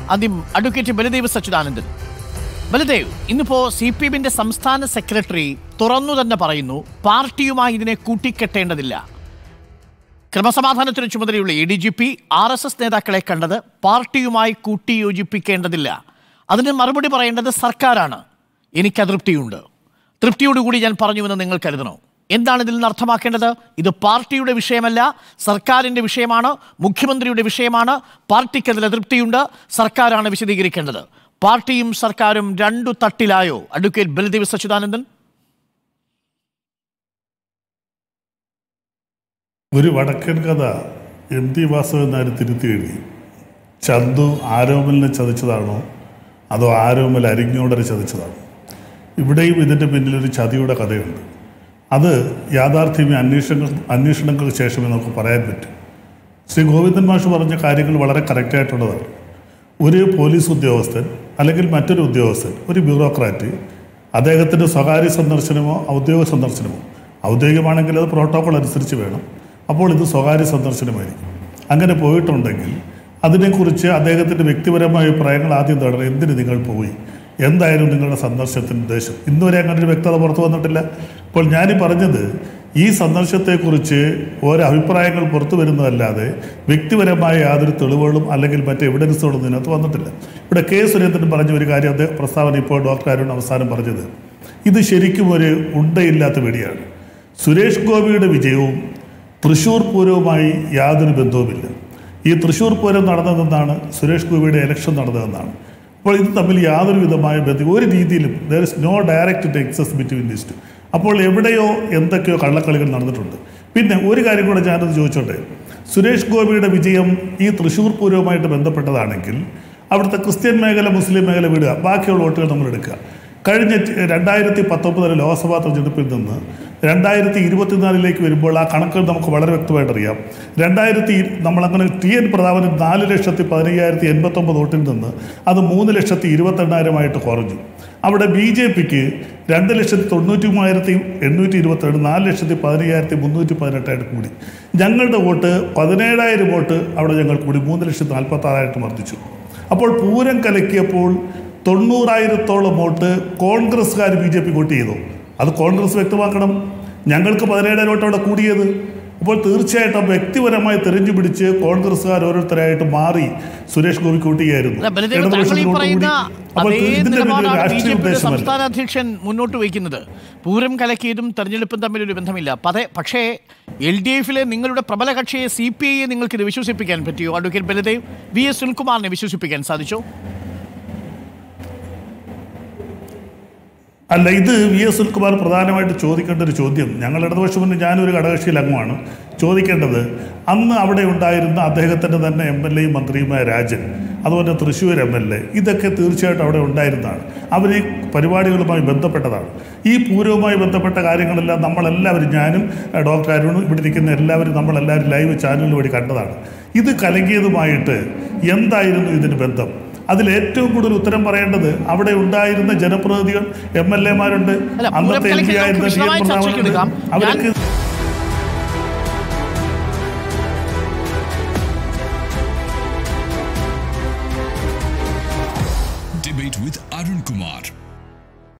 ആദ്യം അഡ്വക്കേറ്റ് ബലദേവ് സച്ചിദാനന്ദൻ ബലദേവ് ഇന്നിപ്പോ C P എമ്മിന്റെ സംസ്ഥാന സെക്രട്ടറി തുറന്നു തന്നെ പറയുന്നു പാർട്ടിയുമായി ഇതിനെ കൂട്ടിക്കെട്ടേണ്ടതില്ല ക്രമസമാധാനത്തിന് ചുമതലയുള്ള A D G P R S S നേതാക്കളെ കണ്ടത് പാർട്ടിയുമായി കൂട്ടിയോജിപ്പിക്കേണ്ടതില്ല അതിന് മറുപടി പറയേണ്ടത് സർക്കാരാണ് എനിക്ക് അതൃപ്തിയുണ്ട് തൃപ്തിയോടുകൂടി ഞാൻ പറഞ്ഞുവെന്ന് നിങ്ങൾ കരുതണോ എന്താണ് ഇതിൽ നിന്ന് അർത്ഥമാക്കേണ്ടത് ഇത് പാർട്ടിയുടെ വിഷയമല്ല സർക്കാരിന്റെ വിഷയമാണ് മുഖ്യമന്ത്രിയുടെ വിഷയമാണ് പാർട്ടിക്ക് അതിൽ അതൃപ്തിയുണ്ട് സർക്കാരാണ് വിശദീകരിക്കേണ്ടത് പാർട്ടിയും സർക്കാരും രണ്ടു തട്ടിലായോ അഡ്വക്കേറ്റ് ബലദേവ് സച്ചിദാനന്ദൻ ഒരു വടക്കൻ കഥ എം ടി വാസവൻ നായർ തിരുത്തി എഴുതി ചന്തു ആരോമലിനെ ചതിച്ചതാണോ അതോ ആരോമൽ അരിഞ്ഞോടരെ ചതിച്ചതാണോ ഇവിടെയും ഇതിൻ്റെ പിന്നിലൊരു ചതിയുടെ കഥയുണ്ട് അത് യാഥാർത്ഥ്യമേ അന്വേഷണങ്ങൾ അന്വേഷണങ്ങൾക്ക് ശേഷമേ നമുക്ക് പറയാൻ പറ്റും ശ്രീ ഗോവിന്ദൻ മാഷ് പറഞ്ഞ കാര്യങ്ങൾ വളരെ കറക്റ്റായിട്ടുള്ളതാണ് ഒരു പോലീസ് ഉദ്യോഗസ്ഥൻ അല്ലെങ്കിൽ മറ്റൊരു ഉദ്യോഗസ്ഥൻ ഒരു ബ്യൂറോക്രാറ്റ് അദ്ദേഹത്തിൻ്റെ സ്വകാര്യ സന്ദർശനമോ ഔദ്യോഗിക സന്ദർശനമോ ഔദ്യോഗികമാണെങ്കിൽ അത് പ്രോട്ടോകോൾ അനുസരിച്ച് വേണം അപ്പോൾ ഇത് സ്വകാര്യ സന്ദർശനമായിരിക്കും അങ്ങനെ പോയിട്ടുണ്ടെങ്കിൽ അതിനെക്കുറിച്ച് അദ്ദേഹത്തിൻ്റെ വ്യക്തിപരമായ അഭിപ്രായങ്ങൾ ആദ്യം തേടണം എന്തിന് നിങ്ങൾ പോയി എന്തായിരുന്നു നിങ്ങളുടെ സന്ദർശനത്തിൻ്റെ ഉദ്ദേശം ഇന്നുവരെ അങ്ങനെ ഒരു വ്യക്തത പുറത്തു വന്നിട്ടില്ല അപ്പോൾ ഞാനീ പറഞ്ഞത് ഈ സന്ദർശനത്തെക്കുറിച്ച് ഓരോ അഭിപ്രായങ്ങൾ പുറത്തു വരുന്നതല്ലാതെ വ്യക്തിപരമായ യാതൊരു തെളിവുകളും അല്ലെങ്കിൽ മറ്റ് എവിഡൻസുകളും ഇതിനകത്ത് വന്നിട്ടില്ല ഇവിടെ കെ സുരേന്ദ്രൻ പറഞ്ഞ ഒരു കാര്യം അദ്ദേഹം പ്രസ്താവന ഇപ്പോൾ ഡോക്ടർ അരുൺ അവസാനം പറഞ്ഞത് ഇത് ശരിക്കും ഒരു ഉണ്ടയില്ലാത്ത വെടിയാണ് സുരേഷ് ഗോപിയുടെ വിജയവും തൃശ്ശൂർ പൂരവുമായി യാതൊരു ബന്ധവുമില്ല ഈ തൃശ്ശൂർ പൂരം നടന്നതെന്നാണ് സുരേഷ് ഗോപിയുടെ ഇലക്ഷൻ നടന്നതെന്നാണ് അപ്പോൾ ഇത് തമ്മിൽ യാതൊരു വിധമായ ബന്ധം ഒരു രീതിയിലും there is no direct nexus between this two അപ്പോൾ എവിടെയോ എന്തൊക്കെയോ കള്ളക്കളികൾ നടന്നിട്ടുണ്ട് പിന്നെ ഒരു കാര്യം കൂടെ ഞാനത് ചോദിച്ചോട്ടെ സുരേഷ് ഗോപിയുടെ വിജയം ഈ തൃശ്ശൂർ പൂരവുമായിട്ട് ബന്ധപ്പെട്ടതാണെങ്കിൽ അവിടുത്തെ ക്രിസ്ത്യൻ മേഖല മുസ്ലിം മേഖല വിടുക ബാക്കിയുള്ള വോട്ടുകൾ നമ്മൾ എടുക്കുക കഴിഞ്ഞ രണ്ടായിരത്തി പത്തൊമ്പതിലെ ലോക്സഭാ തെരഞ്ഞെടുപ്പിൽ നിന്ന് രണ്ടായിരത്തി ഇരുപത്തിനാലിലേക്ക് വരുമ്പോൾ ആ കണക്കുകൾ നമുക്ക് വളരെ വ്യക്തമായിട്ട് അറിയാം രണ്ടായിരത്തി നമ്മളങ്ങനെ ടി എൻ പ്രതാപന് നാല് ലക്ഷത്തി പതിനയ്യായിരത്തി എൺപത്തൊമ്പത് വോട്ടിൽ നിന്ന് അത് മൂന്ന് ലക്ഷത്തി ഇരുപത്തെണ്ണായിരമായിട്ട് കുറഞ്ഞു അവിടെ ബി ജെ പിക്ക് രണ്ട് ലക്ഷത്തി തൊണ്ണൂറ്റി മൂവായിരത്തി എണ്ണൂറ്റി ഇരുപത്തിരണ്ട് നാല് ലക്ഷത്തി പതിനയ്യായിരത്തി മുന്നൂറ്റി പതിനെട്ടായിട്ട് കൂടി ഞങ്ങളുടെ വോട്ട് പതിനേഴായിരം വോട്ട് അവിടെ ഞങ്ങൾ കൂടി മൂന്ന് ലക്ഷത്തി നാൽപ്പത്തി ആറായിട്ട് വർദ്ധിച്ചു അപ്പോൾ പൂരം കലക്കിയപ്പോൾ തൊണ്ണൂറായിരത്തോളം വോട്ട് കോൺഗ്രസ്സുകാർ ബി ജെ പി വോട്ട് ചെയ്തു അത് കോൺഗ്രസ് വ്യക്തമാക്കണം ഞങ്ങൾക്ക് പതിനേഴായിരം വോട്ട് അവിടെ കൂടിയത് അപ്പോൾ തീർച്ചയായിട്ടും വ്യക്തിപരമായി തെരഞ്ഞു പിടിച്ച് കോൺഗ്രസ്സുകാർ ഓരോരുത്തരായിട്ട് മാറി സുരേഷ് ഗോപിക്ക് വോട്ട് ചെയ്യായിരുന്നു അല്ല, ബലദേവ് താങ്കൾ ഈ ഇടതുപക്ഷത്തിന് വോട്ട് പറയുന്ന കൂടി. അപ്പോൾ അതേ ഇതിന്റെ പിന്നിൽ ഒരു നിലപാടാണ് ബി രാഷ്ട്രീയ ജെ പിയുടെ ഉദ്ദേശമല്ല സംസ്ഥാന അധ്യക്ഷൻ മുന്നോട്ട് വയ്ക്കുന്നത് പൂരം കലക്കിയതും തെരഞ്ഞെടുപ്പും തമ്മിൽ ഒരു ബന്ധമില്ല പതേ പക്ഷേ എൽ ഡി എഫിലെ നിങ്ങളുടെ പ്രബല കക്ഷിയെ സി പി ഐയെ നിങ്ങൾക്ക് ഇത് വിശ്വസിപ്പിക്കാൻ പറ്റിയോ അഡ്വക്കേറ്റ് ബലദേവ് വി എസ് സുനിൽകുമാറിനെ വിശ്വസിപ്പിക്കാൻ സാധിച്ചോ അല്ല ഇത് വി എസ് സുൽകുമാർ പ്രധാനമായിട്ട് ചോദിക്കേണ്ട ഒരു ചോദ്യം ഞങ്ങൾ ഇടതുപക്ഷം മുന്നേ ഞാനൊരു ഘടകകക്ഷിയിൽ അംഗമാണ് ചോദിക്കേണ്ടത് അന്ന് അവിടെ ഉണ്ടായിരുന്ന അദ്ദേഹത്തിൻ്റെ തന്നെ എം എൽ എയും മന്ത്രിയുമായ രാജൻ അതുപോലെ തൃശ്ശൂർ എം എൽ എ ഇതൊക്കെ തീർച്ചയായിട്ടും അവിടെ ഉണ്ടായിരുന്നതാണ് അവർ ഈ പരിപാടികളുമായി ബന്ധപ്പെട്ടതാണ് ഈ പൂരവുമായി ബന്ധപ്പെട്ട കാര്യങ്ങളെല്ലാം നമ്മളെല്ലാവരും ഞാനും ഏഹ്, ഡോക്ടർ അരുണും ഇവിടെ ഇരിക്കുന്ന എല്ലാവരും നമ്മളെല്ലാവരും ലൈവ് ചാനലിൽ വഴി കണ്ടതാണ് ഇത് കലങ്ങിയതുമായിട്ട് എന്തായിരുന്നു ഇതിന് ബന്ധം അതിൽ ഏറ്റവും കൂടുതൽ ഉത്തരം പറയേണ്ടത് അവിടെ ഉണ്ടായിരുന്ന ജനപ്രതിനിധികൾ എം എൽ എമാരുണ്ട് അല്ല, പൂരം അന്നത്തെ എം പി കലക്കിയത് നമുക്ക് ആയിരുന്ന ടി എൻ വിശദമായ ചർച്ചയ്ക്ക് പ്രതാപനുണ്ട് എടുക്കാം. അവരൊക്കെ